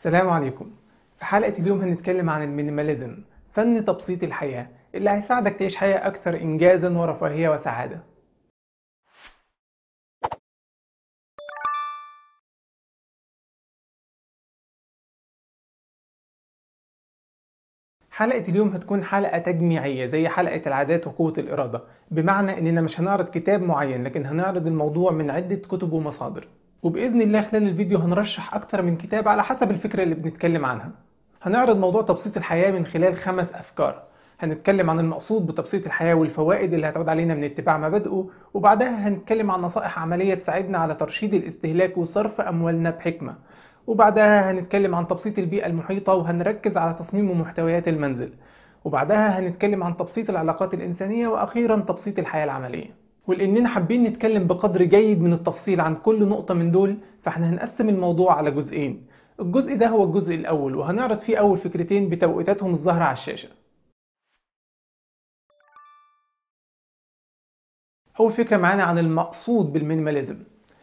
السلام عليكم في حلقة اليوم هنتكلم عن المينيماليزم فن تبسيط الحياة اللي هيساعدك تعيش حياة أكثر إنجازا ورفاهية وسعادة حلقة اليوم هتكون حلقة تجميعية زي حلقة العادات وقوة الإرادة بمعنى إننا مش هنعرض كتاب معين لكن هنعرض الموضوع من عدة كتب ومصادر وبإذن الله خلال الفيديو هنرشح أكتر من كتاب على حسب الفكرة اللي بنتكلم عنها هنعرض موضوع تبسيط الحياة من خلال خمس أفكار هنتكلم عن المقصود بتبسيط الحياة والفوائد اللي هتعود علينا من اتباع مبادئه وبعدها هنتكلم عن نصائح عملية تساعدنا على ترشيد الاستهلاك وصرف أموالنا بحكمة وبعدها هنتكلم عن تبسيط البيئة المحيطة وهنركز على تصميم ومحتويات المنزل وبعدها هنتكلم عن تبسيط العلاقات الإنسانية وأخيرا تبسيط الحياة العملية ولأننا حابين نتكلم بقدر جيد من التفصيل عن كل نقطة من دول فاحنا هنقسم الموضوع على جزئين الجزء ده هو الجزء الأول وهنعرض فيه أول فكرتين بتوقيتاتهم الظاهرة على الشاشة أول فكرة معانا عن المقصود بالمينيماليزم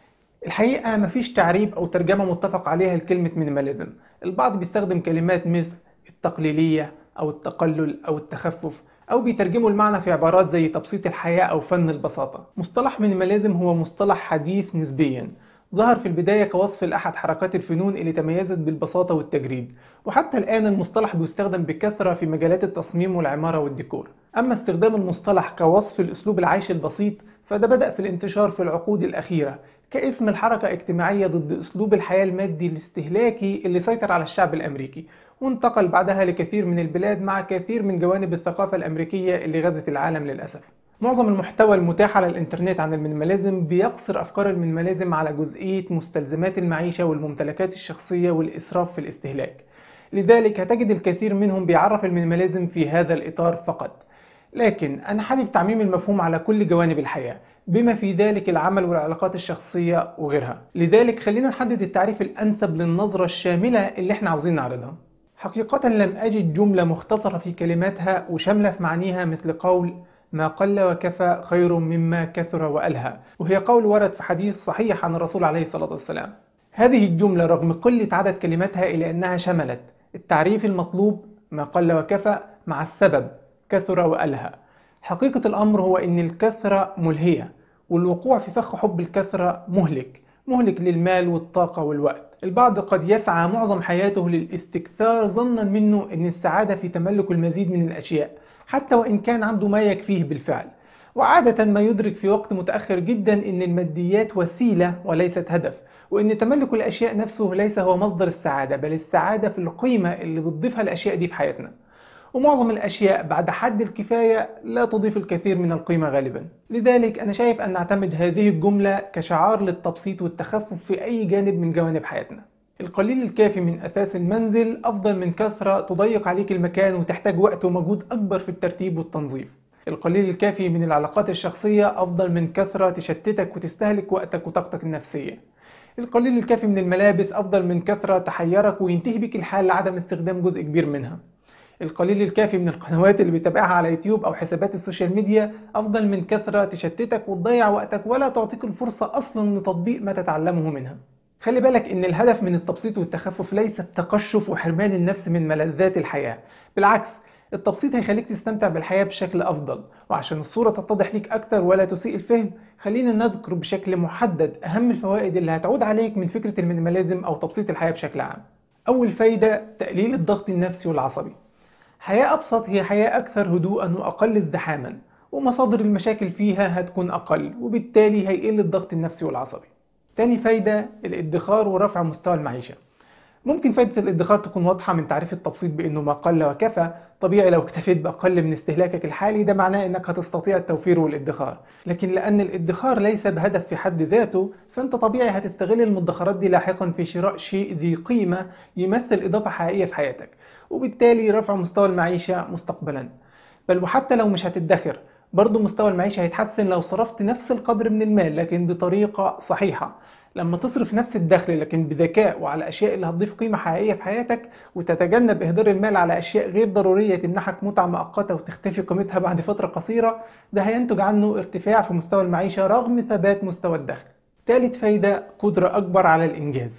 الحقيقة مفيش تعريب أو ترجمة متفق عليها لكلمة مينيماليزم البعض بيستخدم كلمات مثل التقليلية أو التقلل أو التخفف أو بيترجموا المعنى في عبارات زي تبسيط الحياة أو فن البساطة مصطلح مينيماليزم هو مصطلح حديث نسبيا ظهر في البداية كوصف لأحد حركات الفنون اللي تميزت بالبساطة والتجريد وحتى الآن المصطلح بيستخدم بكثرة في مجالات التصميم والعمارة والديكور أما استخدام المصطلح كوصف الأسلوب العيش البسيط فده بدأ في الانتشار في العقود الأخيرة كاسم الحركة اجتماعية ضد أسلوب الحياة المادي الاستهلاكي اللي سيطر على الشعب الأمريكي وانتقل بعدها لكثير من البلاد مع كثير من جوانب الثقافة الأمريكية اللي غزت العالم للأسف معظم المحتوى المتاح على الانترنت عن المينيماليزم بيقصر افكار المينيماليزم على جزئيه مستلزمات المعيشه والممتلكات الشخصيه والاسراف في الاستهلاك لذلك هتجد الكثير منهم بيعرف المينيماليزم في هذا الاطار فقط لكن انا حابب تعميم المفهوم على كل جوانب الحياه بما في ذلك العمل والعلاقات الشخصيه وغيرها لذلك خلينا نحدد التعريف الانسب للنظره الشامله اللي احنا عاوزين نعرضها حقيقه لم اجد جمله مختصره في كلماتها وشامله في معانيها مثل قول ما قل وكفى خير مما كثر وألهى وهي قول ورد في حديث صحيح عن الرسول عليه الصلاة والسلام هذه الجملة رغم قلة عدد كلماتها إلا أنها شملت التعريف المطلوب ما قل وكفى مع السبب كثر وألهى حقيقة الأمر هو أن الكثرة ملهية والوقوع في فخ حب الكثرة مهلك مهلك للمال والطاقة والوقت البعض قد يسعى معظم حياته للاستكثار ظنا منه أن السعادة في تملك المزيد من الأشياء حتى وإن كان عنده ما يكفيه بالفعل وعادة ما يدرك في وقت متأخر جدا أن الماديات وسيلة وليست هدف وأن تملك الأشياء نفسه ليس هو مصدر السعادة بل السعادة في القيمة اللي بتضيفها الأشياء دي في حياتنا ومعظم الأشياء بعد حد الكفاية لا تضيف الكثير من القيمة غالبا لذلك أنا شايف أن نعتمد هذه الجملة كشعار للتبسيط والتخفف في أي جانب من جوانب حياتنا القليل الكافي من أثاث المنزل أفضل من كثرة تضيق عليك المكان وتحتاج وقت ومجهود أكبر في الترتيب والتنظيف القليل الكافي من العلاقات الشخصية أفضل من كثرة تشتتك وتستهلك وقتك وطاقتك النفسية القليل الكافي من الملابس أفضل من كثرة تحيرك وينتهي بك الحال لعدم استخدام جزء كبير منها القليل الكافي من القنوات اللي بتابعها على يوتيوب أو حسابات السوشيال ميديا أفضل من كثرة تشتتك وتضيع وقتك ولا تعطيك الفرصة أصلا لتطبيق ما تتعلمه منها خلي بالك ان الهدف من التبسيط والتخفف ليس التقشف وحرمان النفس من ملذات الحياة بالعكس التبسيط هيخليك تستمتع بالحياة بشكل أفضل وعشان الصورة تتضح ليك أكتر ولا تسيء الفهم خلينا نذكر بشكل محدد أهم الفوائد اللي هتعود عليك من فكرة المينيماليزم أو تبسيط الحياة بشكل عام أول فايدة تقليل الضغط النفسي والعصبي حياة أبسط هي حياة أكثر هدوءا وأقل ازدحاما ومصادر المشاكل فيها هتكون أقل وبالتالي هيقل الضغط النفسي والعصبي تاني فايدة الادخار ورفع مستوى المعيشة ممكن فايدة الادخار تكون واضحة من تعريف التبسيط بأنه ما قل وكفى طبيعي لو اكتفيت بأقل من استهلاكك الحالي ده معناه أنك هتستطيع التوفير والادخار لكن لأن الادخار ليس بهدف في حد ذاته فأنت طبيعي هتستغل المدخرات دي لاحقا في شراء شيء ذي قيمة يمثل إضافة حقيقية في حياتك وبالتالي رفع مستوى المعيشة مستقبلا بل وحتى لو مش هتدخر برضه مستوى المعيشة هيتحسن لو صرفت نفس القدر من المال لكن بطريقة صحيحة لما تصرف نفس الدخل لكن بذكاء وعلى الاشياء اللي هتضيف قيمه حقيقيه في حياتك وتتجنب اهدار المال على اشياء غير ضروريه تمنحك متعه مؤقته وتختفي قيمتها بعد فتره قصيره ده هينتج عنه ارتفاع في مستوى المعيشه رغم ثبات مستوى الدخل ثالث فايده قدره اكبر على الانجاز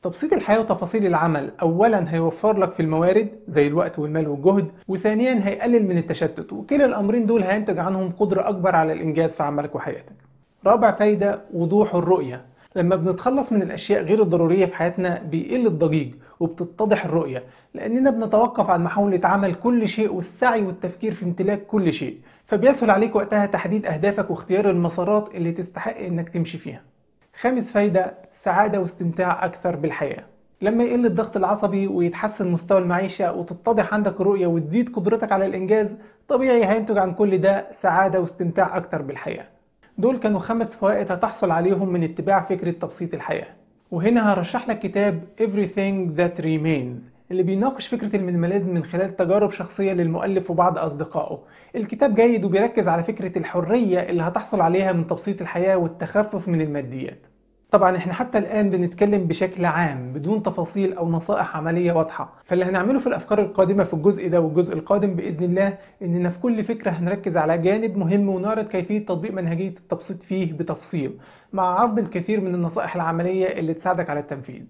تبسيط الحياة وتفاصيل العمل أولا هيوفر لك في الموارد زي الوقت والمال والجهد وثانيا هيقلل من التشتت وكلا الأمرين دول هينتج عنهم قدرة أكبر على الإنجاز في عملك وحياتك رابع فايدة وضوح الرؤية لما بنتخلص من الأشياء غير الضرورية في حياتنا بيقل الضجيج وبتتضح الرؤية لأننا بنتوقف عن محاولة عمل كل شيء والسعي والتفكير في امتلاك كل شيء فبيسهل عليك وقتها تحديد أهدافك واختيار المسارات اللي تستحق إنك تمشي فيها خامس فايدة سعادة واستمتاع أكثر بالحياة لما يقل الضغط العصبي ويتحسن مستوى المعيشة وتتضح عندك الرؤية وتزيد قدرتك على الإنجاز طبيعي هينتج عن كل ده سعادة واستمتاع أكثر بالحياة دول كانوا خمس فوائد هتحصل عليهم من اتباع فكرة تبسيط الحياة وهنا هرشح لك كتاب Everything That Remains اللي بيناقش فكرة المينيماليزم من خلال تجارب شخصية للمؤلف وبعض أصدقائه الكتاب جيد وبيركز على فكرة الحرية اللي هتحصل عليها من تبسيط الحياة والتخفف من الماديات طبعا احنا حتى الان بنتكلم بشكل عام بدون تفاصيل او نصائح عمليه واضحه فاللي هنعمله في الافكار القادمه في الجزء ده والجزء القادم باذن الله اننا في كل فكره هنركز على جانب مهم ونعرض كيفيه تطبيق منهجيه التبسيط فيه بتفصيل مع عرض الكثير من النصائح العمليه اللي تساعدك على التنفيذ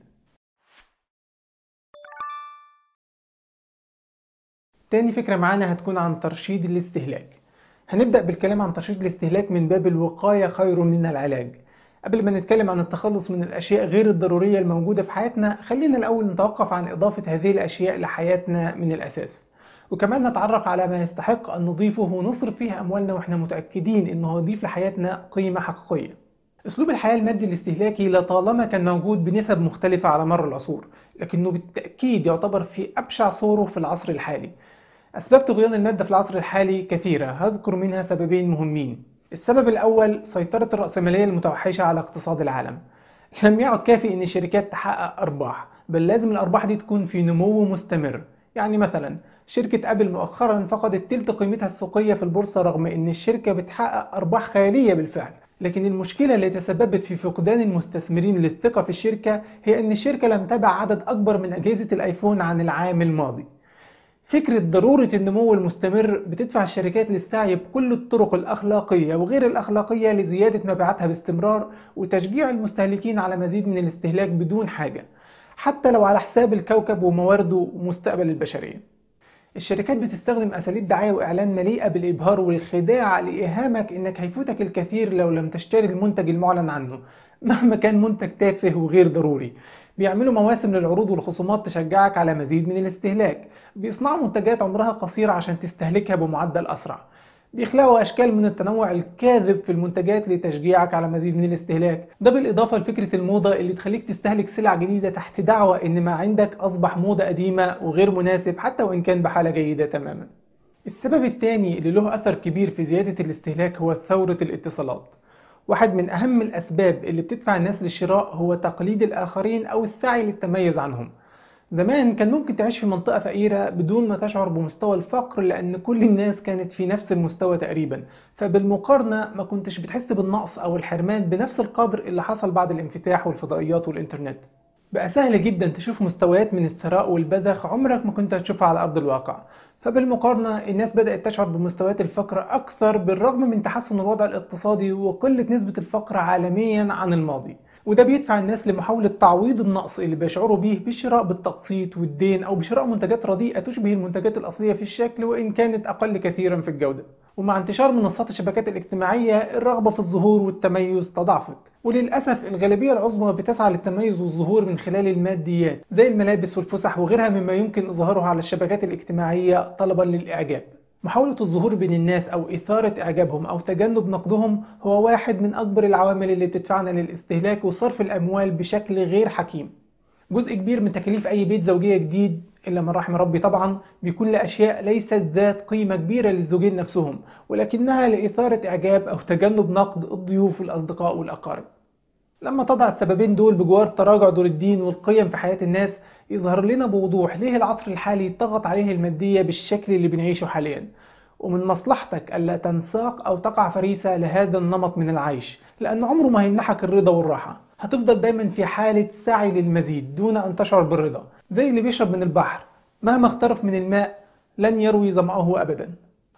تاني فكرة معانا هتكون عن ترشيد الاستهلاك هنبدأ بالكلام عن ترشيد الاستهلاك من باب الوقاية خير من العلاج قبل ما نتكلم عن التخلص من الأشياء غير الضرورية الموجودة في حياتنا خلينا الأول نتوقف عن إضافة هذه الأشياء لحياتنا من الأساس وكمان نتعرف على ما يستحق أن نضيفه ونصرف فيه أموالنا وإحنا متأكدين إنه يضيف لحياتنا قيمة حقيقية أسلوب الحياة المادي الاستهلاكي لطالما كان موجود بنسب مختلفة على مر العصور لكنه بالتأكيد يعتبر في أبشع صوره في العصر الحالي أسباب طغيان المادة في العصر الحالي كثيرة هذكر منها سببين مهمين السبب الأول سيطرة الرأسمالية المتوحشة على اقتصاد العالم لم يعد كافي أن الشركات تحقق أرباح بل لازم الأرباح دي تكون في نمو مستمر يعني مثلا شركة أبل مؤخرا فقدت تلت قيمتها السوقية في البورصة رغم أن الشركة بتحقق أرباح خيالية بالفعل لكن المشكلة اللي تسببت في فقدان المستثمرين للثقة في الشركة هي أن الشركة لم تبع عدد أكبر من أجهزة الآيفون عن العام الماضي فكرة ضرورة النمو المستمر بتدفع الشركات للسعي بكل الطرق الأخلاقية وغير الأخلاقية لزيادة مبيعاتها باستمرار وتشجيع المستهلكين على مزيد من الاستهلاك بدون حاجة حتى لو على حساب الكوكب وموارده ومستقبل البشرية الشركات بتستخدم أساليب دعاية وإعلان مليئة بالإبهار والخداع لإيهامك إنك هيفوتك الكثير لو لم تشتري المنتج المعلن عنه مهما كان منتج تافه وغير ضروري بيعملوا مواسم للعروض والخصومات تشجعك على مزيد من الاستهلاك بيصنعوا منتجات عمرها قصير عشان تستهلكها بمعدل أسرع بيخلقوا أشكال من التنوع الكاذب في المنتجات لتشجيعك على مزيد من الاستهلاك ده بالإضافة لفكرة الموضة اللي تخليك تستهلك سلع جديدة تحت دعوة إن ما عندك أصبح موضة قديمة وغير مناسب حتى وإن كان بحالة جيدة تماما السبب الثاني اللي له أثر كبير في زيادة الاستهلاك هو ثورة الاتصالات واحد من أهم الأسباب اللي بتدفع الناس للشراء هو تقليد الآخرين أو السعي للتميز عنهم زمان كان ممكن تعيش في منطقة فقيرة بدون ما تشعر بمستوى الفقر لأن كل الناس كانت في نفس المستوى تقريبا فبالمقارنة ما كنتش بتحس بالنقص أو الحرمان بنفس القدر اللي حصل بعد الانفتاح والفضائيات والإنترنت بقى سهل جدا تشوف مستويات من الثراء والبذخ عمرك ما كنت هتشوفها على أرض الواقع فبالمقارنة الناس بدأت تشعر بمستويات الفقر أكثر بالرغم من تحسن الوضع الاقتصادي وقلة نسبة الفقر عالميا عن الماضي وده بيدفع الناس لمحاولة تعويض النقص اللي بيشعروا بيه بالشراء بالتقسيط والدين أو بشراء منتجات رديئة تشبه المنتجات الأصلية في الشكل وإن كانت أقل كثيرا في الجودة ومع انتشار منصات الشبكات الاجتماعية الرغبة في الظهور والتميز تضاعفت وللأسف الغالبية العظمى بتسعى للتميز والظهور من خلال الماديات زي الملابس والفسح وغيرها مما يمكن إظهاره على الشبكات الاجتماعية طلبا للإعجاب محاولة الظهور بين الناس أو إثارة إعجابهم أو تجنب نقدهم هو واحد من أكبر العوامل اللي بتدفعنا للاستهلاك وصرف الأموال بشكل غير حكيم جزء كبير من تكاليف أي بيت زوجية جديد إلا من رحم ربي طبعا بيكون لأشياء ليست ذات قيمة كبيرة للزوجين نفسهم ولكنها لإثارة إعجاب أو تجنب نقد الضيوف والأصدقاء والأقارب لما تضع السببين دول بجوار تراجع دور الدين والقيم في حياة الناس يظهر لنا بوضوح ليه العصر الحالي ضغط عليه المادية بالشكل اللي بنعيشه حاليا ومن مصلحتك ألا تنساق أو تقع فريسة لهذا النمط من العيش لأن عمره ما هيمنحك الرضا والراحة هتفضل دايما في حالة سعي للمزيد دون أن تشعر بالرضا زي اللي بيشرب من البحر مهما اخترف من الماء لن يروي ظمأه أبدا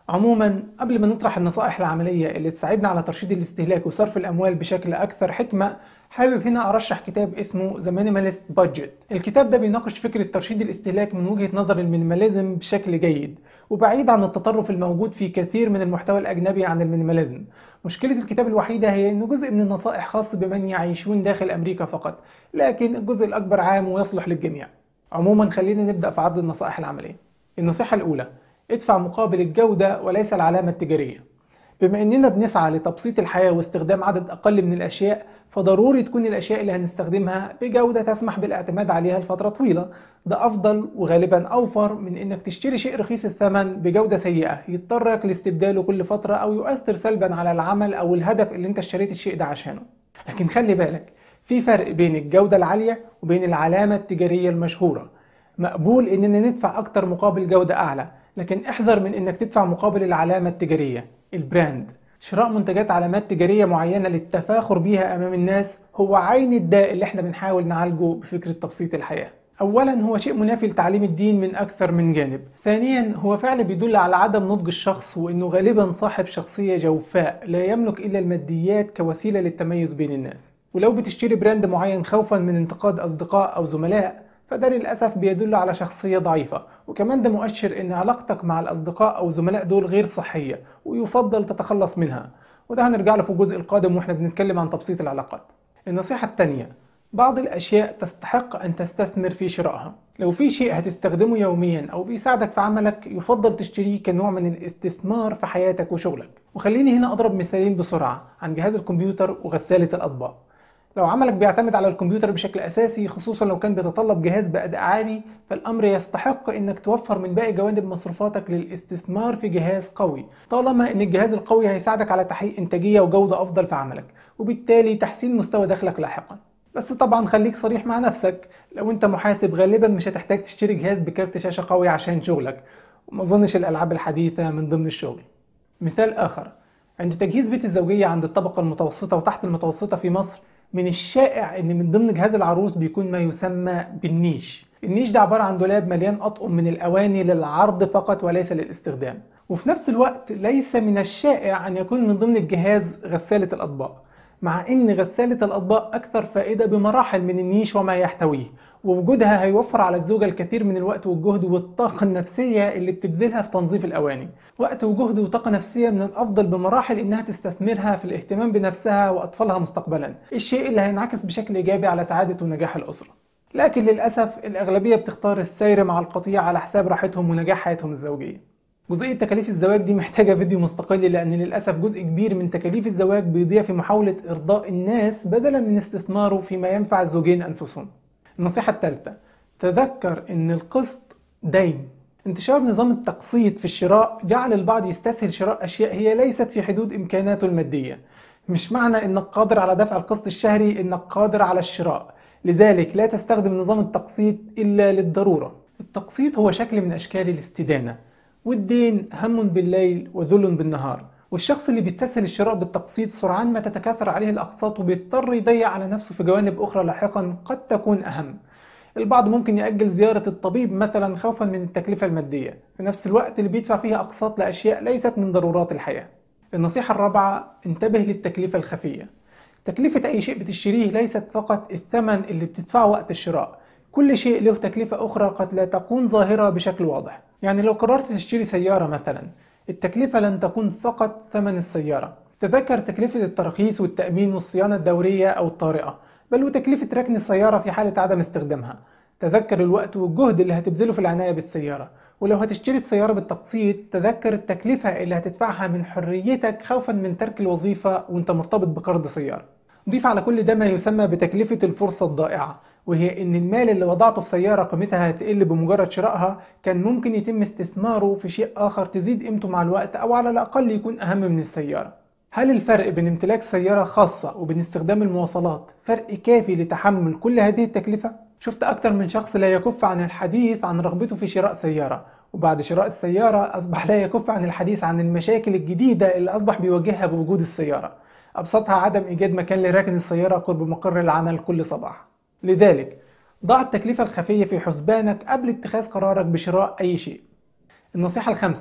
عموما قبل ما نطرح النصائح العملية اللي تساعدنا على ترشيد الاستهلاك وصرف الأموال بشكل أكثر حكمة حابب هنا أرشح كتاب اسمه The Minimalist Budget الكتاب ده بيناقش فكرة ترشيد الاستهلاك من وجهة نظر المينيماليزم بشكل جيد وبعيد عن التطرف الموجود في كثير من المحتوى الأجنبي عن المينيماليزم مشكلة الكتاب الوحيدة هي أنه جزء من النصائح خاص بمن يعيشون داخل أمريكا فقط لكن الجزء الأكبر عام ويصلح للجميع عموما خلينا نبدأ في عرض النصائح العملية النصيحة الأولى ادفع مقابل الجودة وليس العلامة التجارية بما اننا بنسعى لتبسيط الحياة واستخدام عدد اقل من الاشياء فضروري تكون الاشياء اللي هنستخدمها بجودة تسمح بالاعتماد عليها لفترة طويلة ده افضل وغالبا اوفر من انك تشتري شيء رخيص الثمن بجودة سيئة يضطرك لاستبداله كل فترة او يؤثر سلبا على العمل او الهدف اللي انت اشتريت الشيء ده عشانه لكن خلي بالك في فرق بين الجودة العالية وبين العلامة التجارية المشهورة مقبول اننا ندفع اكتر مقابل جودة اعلى لكن احذر من انك تدفع مقابل العلامة التجارية البراند شراء منتجات علامات تجارية معينة للتفاخر بيها أمام الناس هو عين الداء اللي احنا بنحاول نعالجه بفكرة تبسيط الحياة أولا هو شيء منافي لتعليم الدين من أكثر من جانب ثانيا هو فعل بيدل على عدم نضج الشخص وأنه غالبا صاحب شخصية جوفاء لا يملك إلا الماديات كوسيلة للتميز بين الناس ولو بتشتري براند معين خوفا من انتقاد أصدقاء أو زملاء فده للأسف بيدل على شخصية ضعيفة وكمان ده مؤشر إن علاقتك مع الأصدقاء أو الزملاء دول غير صحية ويفضل تتخلص منها وده هنرجع له في الجزء القادم واحنا بنتكلم عن تبسيط العلاقات النصيحة التانية بعض الأشياء تستحق أن تستثمر في شرائها لو في شيء هتستخدمه يوميا أو بيساعدك في عملك يفضل تشتريه كنوع من الاستثمار في حياتك وشغلك وخليني هنا أضرب مثالين بسرعة عن جهاز الكمبيوتر وغسالة الأطباق لو عملك بيعتمد على الكمبيوتر بشكل أساسي خصوصا لو كان بيتطلب جهاز بأداء عالي فالأمر يستحق إنك توفر من باقي جوانب مصروفاتك للاستثمار في جهاز قوي طالما إن الجهاز القوي هيساعدك على تحقيق إنتاجية وجودة أفضل في عملك وبالتالي تحسين مستوى دخلك لاحقا بس طبعا خليك صريح مع نفسك لو انت محاسب غالبا مش هتحتاج تشتري جهاز بكارت شاشة قوي عشان شغلك وما اظنش الالعاب الحديثة من ضمن الشغل مثال اخر عند تجهيز بيت الزوجية عند الطبقة المتوسطة وتحت المتوسطة في مصر من الشائع ان من ضمن جهاز العروس بيكون ما يسمى بالنيش النيش ده عبارة عن دولاب مليان أطقم من الأواني للعرض فقط وليس للاستخدام وفي نفس الوقت ليس من الشائع أن يكون من ضمن الجهاز غسالة الأطباق مع ان غسالة الاطباق اكثر فائدة بمراحل من النيش وما يحتويه ووجودها هيوفر على الزوجة الكثير من الوقت والجهد والطاقة النفسية اللي بتبذلها في تنظيف الأواني وقت وجهد وطاقة نفسية من الأفضل بمراحل إنها تستثمرها في الاهتمام بنفسها وأطفالها مستقبلا الشيء اللي هينعكس بشكل إيجابي على سعادة ونجاح الأسرة لكن للأسف الأغلبية بتختار السير مع القطيع على حساب راحتهم ونجاح حياتهم الزوجية جزئية تكاليف الزواج دي محتاجة فيديو مستقل لأن للأسف جزء كبير من تكاليف الزواج بيضيع في محاولة إرضاء الناس بدلا من استثماره فيما ينفع الزوجين أنفسهم النصيحة الثالثة تذكر أن القسط دين انتشار نظام التقسيط في الشراء جعل البعض يستسهل شراء أشياء هي ليست في حدود إمكاناته المادية مش معنى أنك قادر على دفع القسط الشهري أنك قادر على الشراء لذلك لا تستخدم نظام التقسيط إلا للضرورة التقسيط هو شكل من أشكال الاستدانة والدين هم بالليل وذل بالنهار والشخص اللي بيستسهل الشراء بالتقسيط سرعان ما تتكاثر عليه الأقساط وبيضطر يضيع على نفسه في جوانب أخرى لاحقا قد تكون أهم البعض ممكن يأجل زيارة الطبيب مثلا خوفا من التكلفة المادية في نفس الوقت اللي بيدفع فيها أقساط لأشياء ليست من ضرورات الحياة النصيحة الرابعة انتبه للتكلفة الخفية تكلفة أي شيء بتشتريه ليست فقط الثمن اللي بتدفعه وقت الشراء كل شيء له تكلفة أخرى قد لا تكون ظاهرة بشكل واضح يعني لو قررت تشتري سيارة مثلا التكلفة لن تكون فقط ثمن السيارة تذكر تكلفة الترخيص والتأمين والصيانة الدورية أو الطارئة بل وتكلفة ركن السيارة في حالة عدم استخدامها تذكر الوقت والجهد اللي هتبذله في العناية بالسيارة ولو هتشتري السيارة بالتقسيط تذكر التكلفة اللي هتدفعها من حريتك خوفا من ترك الوظيفة وانت مرتبط بقرض سيارة ضيف على كل ده ما يسمى بتكلفة الفرصة الضائعة وهي ان المال اللي وضعته في سيارة قيمتها هتقل بمجرد شرائها كان ممكن يتم استثماره في شيء اخر تزيد قيمته مع الوقت او على الاقل يكون اهم من السيارة هل الفرق بين امتلاك سيارة خاصة وبين استخدام المواصلات فرق كافي لتحمل كل هذه التكلفة؟ شفت أكتر من شخص لا يكف عن الحديث عن رغبته في شراء سيارة وبعد شراء السيارة أصبح لا يكف عن الحديث عن المشاكل الجديدة اللي أصبح بيواجهها بوجود السيارة أبسطها عدم إيجاد مكان لراكن السيارة قرب مقر العمل كل صباح لذلك ضع التكلفة الخفية في حسبانك قبل اتخاذ قرارك بشراء أي شيء النصيحة الخامسة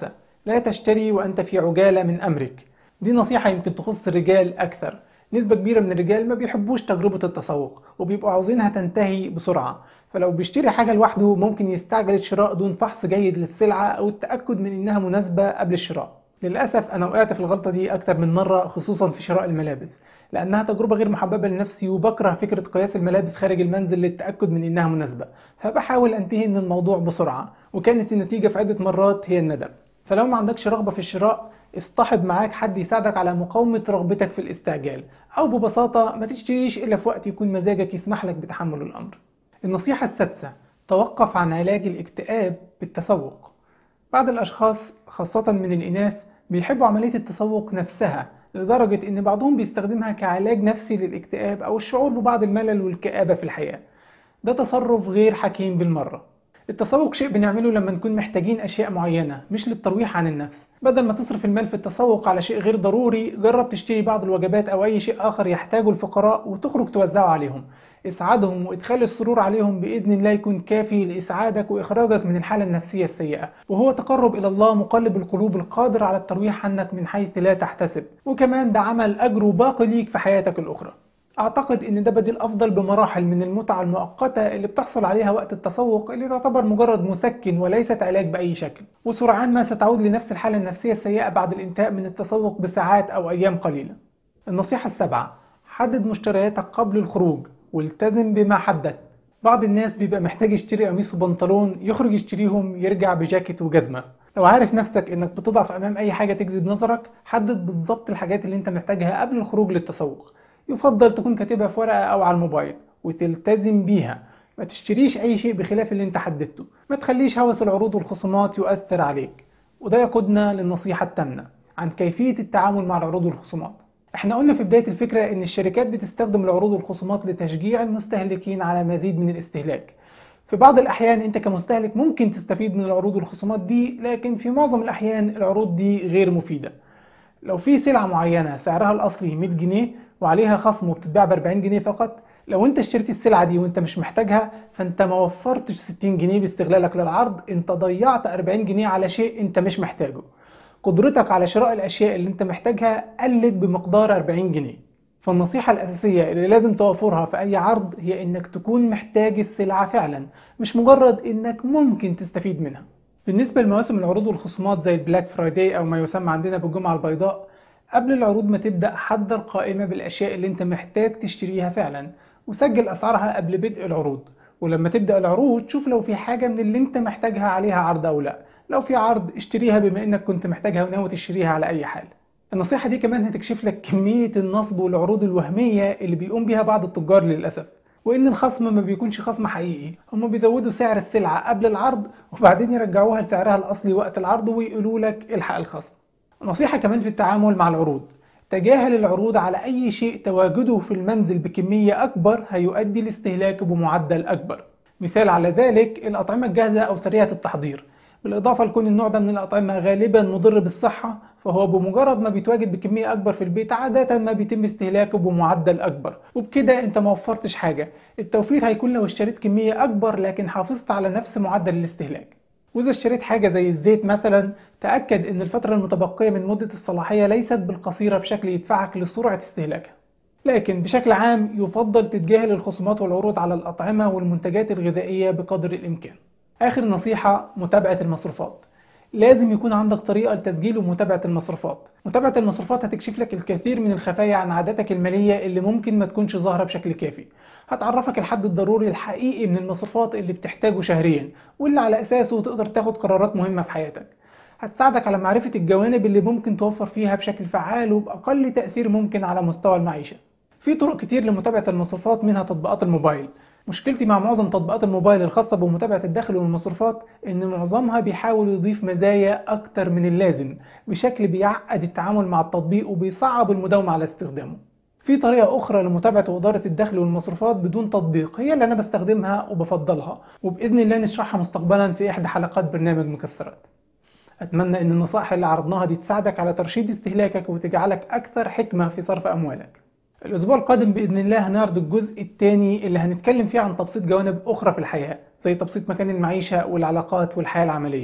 لا تشتري وأنت في عجالة من أمرك دي نصيحة يمكن تخص الرجال أكثر نسبة كبيرة من الرجال ما بيحبوش تجربة التسوق وبيبقوا عاوزينها تنتهي بسرعة فلو بيشتري حاجة لوحده ممكن يستعجل الشراء دون فحص جيد للسلعة أو التأكد من إنها مناسبة قبل الشراء للأسف أنا وقعت في الغلطة دي أكتر من مرة خصوصا في شراء الملابس لأنها تجربة غير محببة لنفسي وبكره فكرة قياس الملابس خارج المنزل للتأكد من إنها مناسبة فبحاول أنتهي من الموضوع بسرعة وكانت النتيجة في عدة مرات هي الندم فلو ما عندكش رغبة في الشراء اصطحب معاك حد يساعدك على مقاومة رغبتك في الاستعجال أو ببساطة ما تشتريش إلا في وقت يكون مزاجك يسمح لك بتحمل الأمر النصيحة السادسة توقف عن علاج الاكتئاب بالتسوق بعض الأشخاص خاصة من الإناث بيحبوا عملية التسوق نفسها لدرجة إن بعضهم بيستخدمها كعلاج نفسي للاكتئاب أو الشعور ببعض الملل والكآبة في الحياة ده تصرف غير حكيم بالمرة التسوق شيء بنعمله لما نكون محتاجين أشياء معينة مش للترويح عن النفس بدل ما تصرف المال في التسوق على شيء غير ضروري جرب تشتري بعض الوجبات أو أي شيء آخر يحتاجه الفقراء وتخرج توزعه عليهم إسعادهم وإدخال السرور عليهم بإذن الله يكون كافي لإسعادك وإخراجك من الحالة النفسية السيئة وهو تقرب إلى الله مقلب القلوب القادر على الترويح عنك من حيث لا تحتسب وكمان ده عمل أجره باقي ليك في حياتك الأخرى أعتقد إن ده بديل أفضل بمراحل من المتعة المؤقتة اللي بتحصل عليها وقت التسوق اللي تعتبر مجرد مسكن وليست علاج بأي شكل وسرعان ما ستعود لنفس الحالة النفسية السيئة بعد الانتهاء من التسوق بساعات أو أيام قليلة النصيحة السابعة حدد مشترياتك قبل الخروج والتزم بما حددت بعض الناس بيبقى محتاج يشتري قميص وبنطلون يخرج يشتريهم يرجع بجاكيت وجزمة لو عارف نفسك انك بتضعف امام اي حاجة تجذب نظرك حدد بالظبط الحاجات اللي انت محتاجها قبل الخروج للتسوق يفضل تكون كاتبها في ورقة او على الموبايل وتلتزم بيها ما تشتريش اي شيء بخلاف اللي انت حددته ما تخليش هوس العروض والخصومات يؤثر عليك وده يقودنا للنصيحة التامنة عن كيفية التعامل مع العروض والخصومات احنا قلنا في بداية الفكرة ان الشركات بتستخدم العروض والخصومات لتشجيع المستهلكين على مزيد من الاستهلاك في بعض الأحيان أنت كمستهلك ممكن تستفيد من العروض والخصومات دي لكن في معظم الأحيان العروض دي غير مفيدة لو في سلعة معينة سعرها الأصلي 100 جنيه وعليها خصم وبتتباع ب 40 جنيه فقط لو انت اشتريت السلعة دي وانت مش محتاجها فانت ما وفرتش 60 جنيه باستغلالك للعرض انت ضيعت 40 جنيه على شيء انت مش محتاجه قدرتك على شراء الأشياء اللي أنت محتاجها قلت بمقدار 40 جنيه فالنصيحة الأساسية اللي لازم توفرها في أي عرض هي إنك تكون محتاج السلعة فعلا مش مجرد إنك ممكن تستفيد منها بالنسبة لمواسم العروض والخصومات زي البلاك فرايداي أو ما يسمى عندنا بالجمعة البيضاء قبل العروض ما تبدأ حضر قائمة بالأشياء اللي أنت محتاج تشتريها فعلا وسجل أسعارها قبل بدء العروض ولما تبدأ العروض شوف لو في حاجة من اللي أنت محتاجها عليها عرض أو لأ لو في عرض اشتريها بما انك كنت محتاجها وناوي تشتريها على اي حال النصيحة دي كمان هتكشف لك كمية النصب والعروض الوهمية اللي بيقوم بيها بعض التجار للأسف وإن الخصم ما بيكونش خصم حقيقي هم بيزودوا سعر السلعة قبل العرض وبعدين يرجعوها لسعرها الأصلي وقت العرض ويقولوا لك الحق الخصم نصيحة كمان في التعامل مع العروض تجاهل العروض على أي شيء تواجده في المنزل بكمية أكبر هيؤدي لاستهلاكه بمعدل أكبر مثال على ذلك الأطعمة الجاهزة أو سريعة التحضير بالإضافة لكون النوع ده من الأطعمة غالبا مضر بالصحة فهو بمجرد ما بيتواجد بكمية أكبر في البيت عادة ما بيتم استهلاكه بمعدل أكبر وبكده أنت ما وفرتش حاجة التوفير هيكون لو اشتريت كمية أكبر لكن حافظت على نفس معدل الاستهلاك وإذا اشتريت حاجة زي الزيت مثلا تأكد أن الفترة المتبقية من مدة الصلاحية ليست بالقصيرة بشكل يدفعك لسرعة استهلاكها لكن بشكل عام يفضل تتجاهل الخصومات والعروض على الأطعمة والمنتجات الغذائية بقدر الإمكان آخر نصيحة متابعة المصروفات لازم يكون عندك طريقة لتسجيل ومتابعة المصروفات متابعة المصروفات هتكشف لك الكثير من الخفايا عن عاداتك المالية اللي ممكن ما تكونش ظاهرة بشكل كافي هتعرفك الحد الضروري الحقيقي من المصروفات اللي بتحتاجه شهريا واللي على أساسه تقدر تاخد قرارات مهمة في حياتك هتساعدك على معرفة الجوانب اللي ممكن توفر فيها بشكل فعال وبأقل تأثير ممكن على مستوى المعيشة في طرق كتير لمتابعة المصروفات منها تطبيقات الموبايل مشكلتي مع معظم تطبيقات الموبايل الخاصة بمتابعة الدخل والمصروفات إن معظمها بيحاول يضيف مزايا أكتر من اللازم بشكل بيعقد التعامل مع التطبيق وبيصعب المداومة على استخدامه. في طريقة أخرى لمتابعة وإدارة الدخل والمصروفات بدون تطبيق هي اللي أنا بستخدمها وبفضلها وبإذن الله نشرحها مستقبلا في إحدى حلقات برنامج مكسرات. أتمنى إن النصائح اللي عرضناها دي تساعدك على ترشيد استهلاكك وتجعلك أكثر حكمة في صرف أموالك. الأسبوع القادم بإذن الله هنعرض الجزء الثاني اللي هنتكلم فيه عن تبسيط جوانب أخرى في الحياة زي تبسيط مكان المعيشة والعلاقات والحياة العملية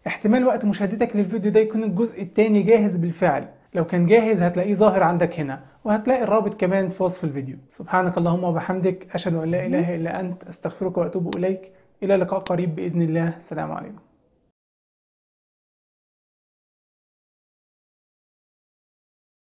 احتمال وقت مشاهدتك للفيديو ده يكون الجزء التاني جاهز بالفعل لو كان جاهز هتلاقيه ظاهر عندك هنا وهتلاقي الرابط كمان في وصف الفيديو سبحانك اللهم وبحمدك أشهد أن لا إله إلا أنت أستغفرك وأتوب إليك إلى لقاء قريب بإذن الله السلام عليكم